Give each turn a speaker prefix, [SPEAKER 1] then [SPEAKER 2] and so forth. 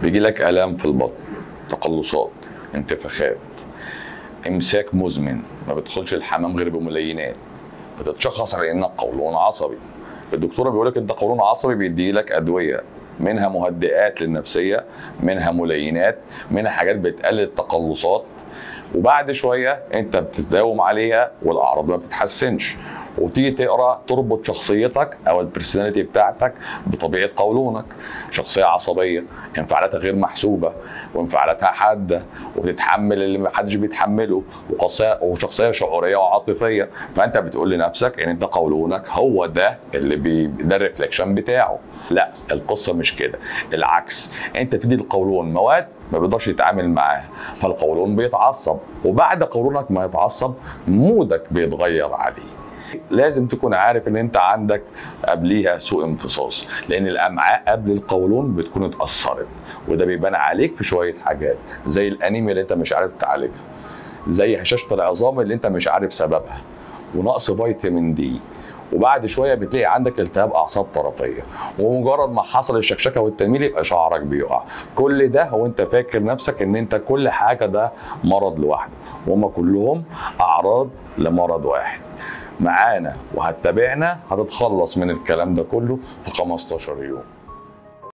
[SPEAKER 1] بيجي لك الام في البطن تقلصات انتفاخات امساك مزمن ما بتدخلش الحمام غير بملينات بتتشخص على انك قولون عصبي الدكتوره بيقول لك انت قولون عصبي بيدي لك ادويه منها مهدئات للنفسيه منها ملينات منها حاجات بتقلل التقلصات وبعد شويه انت بتداوم عليها والاعراض ما بتتحسنش وتيجي تقرا تربط شخصيتك او البرسوناليتي بتاعتك بطبيعه قولونك شخصيه عصبيه انفعالاتها غير محسوبه وانفعالاتها حاده وبتتحمل اللي ما حدش بيتحمله وقصية وشخصيه شعوريه وعاطفيه فانت بتقول لنفسك ان انت قولونك هو ده اللي بي ده الريفليكشن بتاعه لا القصه مش كده العكس انت بتدي القولون مواد ما بيقدرش يتعامل معاها فالقولون بيتعصب وبعد قولونك ما يتعصب مودك بيتغير عليه لازم تكون عارف ان انت عندك قبليها سوء امتصاص لان الامعاء قبل القولون بتكون اتاثرت وده بيبان عليك في شويه حاجات زي الانيميا اللي انت مش عارف تعالجها زي هشاشه العظام اللي انت مش عارف سببها ونقص فيتامين دي وبعد شويه بتلاقي عندك التهاب اعصاب طرفيه ومجرد ما حصل الشكشكه والتنميل يبقى شعرك بيقع كل ده هو انت فاكر نفسك ان انت كل حاجه ده مرض لوحده وهم كلهم اعراض لمرض واحد معانا وهتتابعنا هتتخلص من الكلام ده كله في 15 يوم